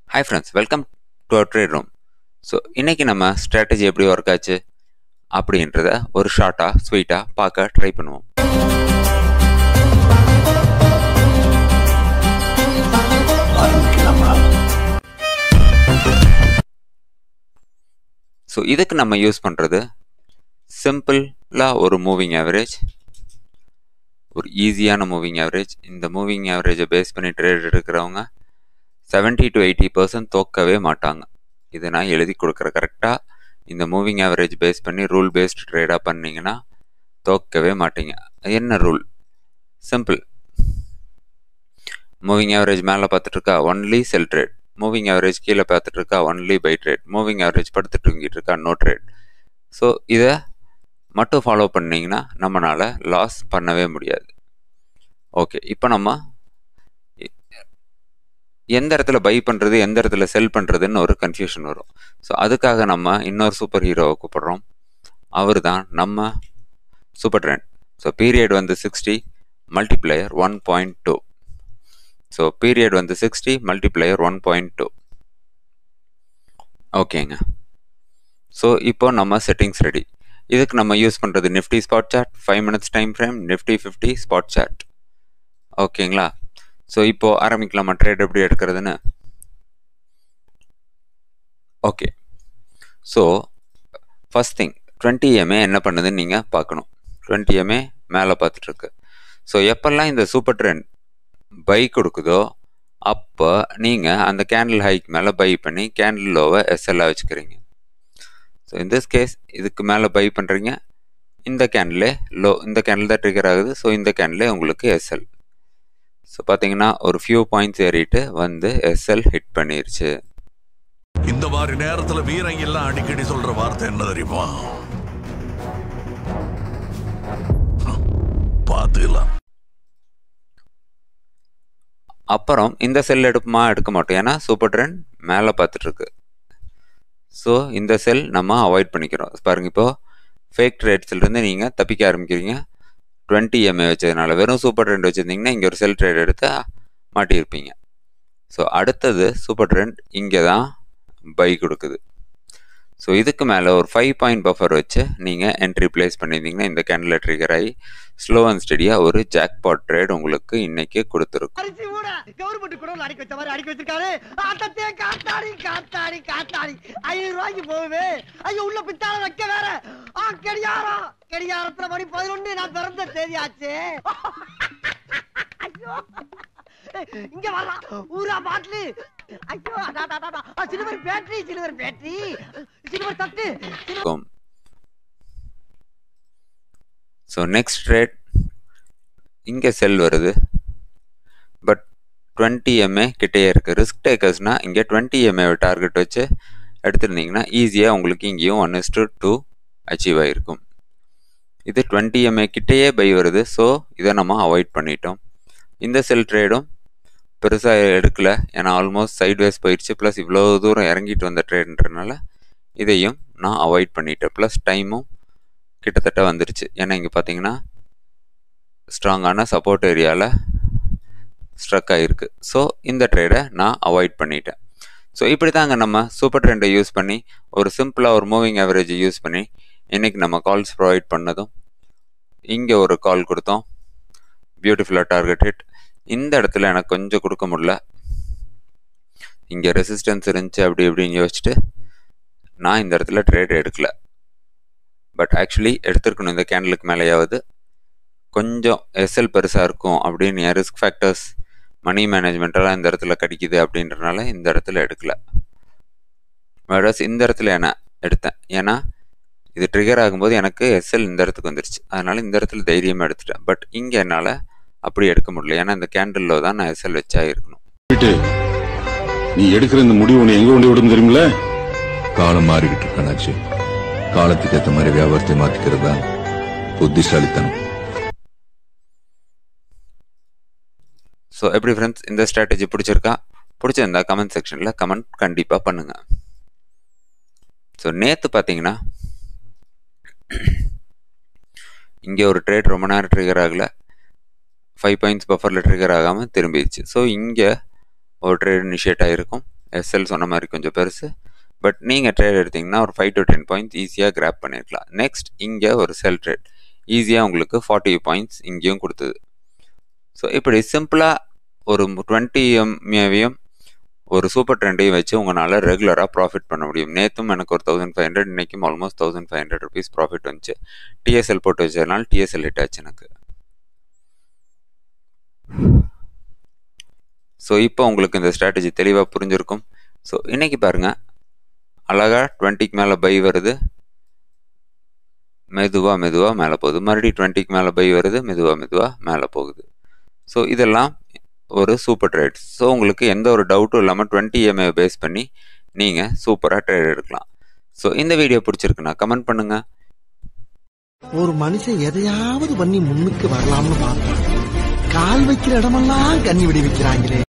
Hi friends welcome to our trade room so இன்றைக்கி நம்ம strategy எப்படி ஒர்க் ஆச்சு அப்படின்றத ஒரு ஷார்ட்டாக ஸ்வீட்டாக பார்க்க ட்ரை பண்ணுவோம் ஆரம்பிக்கலாமா ஸோ இதுக்கு நம்ம யூஸ் பண்ணுறது சிம்பிளாக ஒரு மூவிங் ஆவரேஜ் ஒரு ஈஸியான மூவிங் ஆவரேஜ் இந்த மூவிங் ஆவரேஜை பேஸ் பண்ணி ட்ரேட் எடுக்கிறவங்க 70 டு எயிட்டி பர்சன்ட் தோக்கவே மாட்டாங்க இது நான் எழுதி கொடுக்குற கரெக்டாக இந்த மூவிங் ஆவரேஜ் பேஸ் பண்ணி ரூல் பேஸ்டு ட்ரேடாக பண்ணீங்கன்னா தோக்கவே மாட்டீங்க என்ன ரூல் சிம்பிள் மூவிங் ஆவரேஜ் மேலே பார்த்துட்டு இருக்கா only sell trade moving average கீழே பார்த்துட்டு இருக்கா only buy trade moving average படுத்து தூங்கிட்டு இருக்கா நோ ட்ரேட் ஸோ இதை மட்டும் ஃபாலோ பண்ணீங்கன்னா நம்மளால் லாஸ் பண்ணவே முடியாது ஓகே இப்போ நம்ம எ- எந்த இடத்துல பை பண்ணுறது எந்த இடத்துல செல் பண்ணுறதுன்னு ஒரு கன்ஃபியூஷன் வரும் ஸோ அதுக்காக நம்ம இன்னொரு சூப்பர் ஹீரோவை கூப்பிடுறோம் அவர் தான் நம்ம சூப்பர் ட்ரெண்ட் ஸோ பீரியட் வந்து sixty multiplier one point two so period வந்து sixty multiplier one point two ஓகேங்க ஸோ இப்போ நம்ம செட்டிங்ஸ் ரெடி இதுக்கு நம்ம யூஸ் பண்ணுறது Nifty spot chart five minutes time frame Nifty fifty spot chart ஓகேங்களா ஸோ இப்போ ஆரம்பிக்கலாமா ட்ரேட் எப்படி எடுக்கிறதுன்னு okay so first thing twenty MA என்ன பண்ணுதுன்னு நீங்கள் பார்க்கணும் டுவெண்ட்டி எம்ஏ மேலே பார்த்துட்ருக்கு ஸோ எப்பெல்லாம் இந்த சூப்பர் ட்ரெண்ட் பை கொடுக்குதோ அப்போ நீங்கள் அந்த கேண்டில் ஹைக் மேலே பை பண்ணி கேண்டில் லோவை எஸ்எல்லாக வச்சுக்கிறீங்க ஸோ in this கேஸ் இதுக்கு மேலே பை பண்ணுறீங்க இந்த கேண்டிலே லோ இந்த கேண்டில் தான் ட்ரிகர் ஆகுது ஸோ இந்த கேண்டிலே உங்களுக்கு எஸ்எல் ஸோ பார்த்தீங்கன்னா ஒரு ஃபியூ பாயிண்ட்ஸ் ஏறிட்டு வந்து எஸ்எல் ஹிட் பண்ணிருச்சு இந்த மாதிரி நேரத்துல வீரங்க எல்லாம் அடிக்கடி சொல்ற வார்த்தை என்ன தெரியுமா பாத்துக்கலாம் அப்புறம் இந்த செல் எடுப்புமா எடுக்க மாட்டோம் ஏன்னா சூப்பர் ட்ரெண்ட் மேலே பார்த்துட்ருக்கு ஸோ இந்த செல் நம்ம அவாய்ட் பண்ணிக்கிறோம் பாருங்க இப்போ ஃபேக் ட்ரேட்ஸ்லேருந்து நீங்கள் தப்பிக்க ஆரம்பிக்கிறீங்க டுவெண்ட்டி எம்ஏ வச்சதுனால வெறும் சூப்பர் ட்ரெண்ட் வச்சுருந்தீங்கன்னா இங்கே ஒரு செல் ட்ரேட் எடுத்து மாட்டியிருப்பீங்க ஸோ அடுத்தது சூப்பர் ட்ரெண்ட் இங்கே தான் பை கொடுக்குது ஸோ இதுக்கு மேலே ஒரு ஃபைவ் பாயிண்ட் பஃபர் வச்சு நீங்கள் என்ட்ரி பிளேஸ் பண்ணியிருந்தீங்கன்னா இந்த கேண்டில் ட்ரிகர் ஆகி ஸ்லோ அண்ட் ஸ்டடியாக ஒரு ஜாக்பாட் ட்ரேட் உங்களுக்கு இன்னைக்கு கொடுத்துருக்கும் அரிசி கூட கவர்மெண்ட் குடோன்ல அடிக்க வச்ச மாதிரி அடிக்க வச்சிருக்காரு அட்டத்தே காத்தாடி காத்தாடி காத்தாடி ஐநூறு ரூபாய்க்கு போகுது ஐயோ உள்ள பித்தாள வைக்க வேற ஆ கடியாரம் கடியாரத்துல மணி பதினொன்னு நான் பிறந்த தேதி ஆச்சு ஐயோ இங்க வரலாம் ஊரா பாட்டிலு ஐயோ அடா, அடா, அடா, அடா. Silver battery silver battery silver தட்டு சில்வர் இருக்கும் ஸோ நெக்ஸ்ட் ட்ரேட் இங்கே செல் வருது பட் டுவெண்ட்டி எம்ஏ கிட்டேயே இருக்குது ரிஸ்க் டேக்கர்ஸ்னா இங்கே டுவெண்ட்டி எம்ஏ டார்கெட் வச்சு எடுத்திருந்தீங்கன்னா ஈஸியாக உங்களுக்கு இங்கேயும் ஒன் இஸ் டூ அச்சீவ் ஆகிருக்கும் இது டுவெண்ட்டி எம்ஏ கிட்டேயே பை வருது ஸோ இதை நம்ம அவாய்ட் பண்ணிட்டோம் இந்த செல் ட்ரேடும் பெருசாக எடுக்கல ஏன்னா ஆல்மோஸ்ட் சைட்வேஸ் போயிடுச்சு ப்ளஸ் இவ்வளோ தூரம் இறங்கிட்டு வந்த ட்ரேட்ன்றனால இதையும் நான் அவாய்ட் பண்ணிட்டேன் ப்ளஸ் டைமும் கிட்டத்தட்ட வந்துருச்சு ஏன்னா இங்கே பார்த்தீங்கன்னா ஸ்ட்ராங்கான சப்போர்ட் ஏரியாவில் ஸ்ட்ரக் ஆகிருக்கு ஸோ இந்த ட்ரேடை நான் அவாய்ட் பண்ணிட்டேன் ஸோ இப்படி தாங்க நம்ம சூப்பர் ட்ரெண்டை யூஸ் பண்ணி ஒரு சிம்பிளாக ஒரு மூவிங் ஆவரேஜை யூஸ் பண்ணி இன்றைக்கி நம்ம கால்ஸ் ப்ரொவைட் பண்ணதும் இங்கே ஒரு கால் கொடுத்தோம் பியூட்டிஃபுல்லாக டார்கெட் ஹிட் இந்த இடத்துல எனக்கு கொஞ்சம் கொடுக்க முடியல இங்கே ரெசிஸ்டன்ஸ் இருந்துச்சு அப்படி இப்படின்னு யோசிச்சுட்டு நான் இந்த இடத்துல ட்ரேட் எடுக்கல பட் ஆக்சுவலி எடுத்திருக்கணும் இந்த கேண்டலுக்கு மேலேயாவது கொஞ்சம் எஸ்எல் பெருசாக இருக்கும் அப்படின்னு என் ரிஸ்க் ஃபேக்டர்ஸ் மணி மேனேஜ்மெண்ட்டெல்லாம் இந்த இடத்துல கிடைக்குது அப்படின்றனால இந்த இடத்துல எடுக்கல வேறஸ் இந்த இடத்துல என்ன எடுத்தேன் ஏன்னா இது ட்ரிகர் ஆகும்போது எனக்கு எஸ்எல் இந்த இடத்துக்கு வந்துருச்சு அதனால இந்த இடத்துல தைரியமாக எடுத்துட்டேன் பட் இங்கே என்னால் அப்படி எடுக்க முடியல ஏன்னா இந்த கேண்டலில் தான் நான் எஸ்எல் வச்சா இருக்கணும் விட்டு நீ எடுக்கிற இந்த முடிவு உன்னை எங்க கொண்டு விடும் தெரியுமில காலம் மாறிக்கிட்டு இருக்கனாச்சு காலத்துக்கு ஏத்த மாதிரி வியாபாரத்தை மாத்திக்கிறது தான் புத்திசாலித்தனம் ஸோ எப்படி ஃப்ரெண்ட்ஸ் இந்த ஸ்ட்ராட்டஜி பிடிச்சிருக்கா பிடிச்சிருந்தா கமெண்ட் செக்ஷனில் கமெண்ட் கண்டிப்பாக பண்ணுங்கள் ஸோ நேற்று பார்த்தீங்கன்னா இங்கே ஒரு ட்ரேட் ரொம்ப நேரம் ட்ரிகர் ஆகல ஃபைவ் பாயிண்ட்ஸ் பஃபரில் ட்ரிகர் ஆகாமல் திரும்பிடுச்சு ஸோ இங்கே ஒரு ட்ரேட் இனிஷியேட் ஆகிருக்கும் எஸ்எல் சொன்ன மாதிரி கொஞ்சம் பெருசு பட் நீங்கள் ட்ரேட் எடுத்தீங்கன்னா ஒரு ஃபைவ் டு டென் பாயிண்ட்ஸ் ஈஸியாக கிராப் பண்ணிருக்கலாம் நெக்ஸ்ட் இங்கே ஒரு செல் ட்ரேட் ஈஸியாக உங்களுக்கு ஃபார்ட்டி பாயிண்ட்ஸ் இங்கேயும் கொடுத்தது ஸோ இப்படி சிம்பிளாக ஒரு டுவெண்ட்டி எம்ஏவையும் ஒரு சூப்பர் ட்ரெண்டையும் வச்சு உங்களால் ரெகுலராக ப்ராஃபிட் பண்ண முடியும் நேற்றும் எனக்கு ஒரு தௌசண்ட் ஃபைவ் ஹண்ட்ரட் இன்றைக்கும் almost thousand five hundred rupees profit வந்துச்சு டிஎஸ்எல் போட்டு வச்சதுனால டிஎஸ்எல் ஹிட் ஆச்சு எனக்கு ஸோ இப்போ உங்களுக்கு இந்த ஸ்ட்ராட்டஜி தெளிவாக புரிஞ்சிருக்கும் ஸோ இன்னைக்கு பாருங்கள் அழகாக டுவெண்ட்டிக்கு மேலே பை வருது மெதுவாக மெதுவாக மேலே போகுது மறுபடியும் டுவெண்ட்டிக்கு மேலே பை வருது மெதுவாக மெதுவாக மேலே போகுது ஸோ இதெல்லாம் ஒரு சூப்பர் ட்ரேட்ஸ் ஸோ உங்களுக்கு எந்த ஒரு டவுட்டும் இல்லாமல் டுவெண்ட்டி எம்ஏ பேஸ் பண்ணி நீங்கள் சூப்பராக ட்ரேட் எடுக்கலாம் ஸோ இந்த வீடியோ பிடிச்சிருக்குன்னா கமெண்ட் பண்ணுங்கள் ஒரு மனுஷன் எதையாவது பண்ணி முன்னுக்கு வரலாம்னு பார்த்தான் கால் வைக்கிற இடமெல்லாம் கண்ணி விடி வைக்கிறாங்களே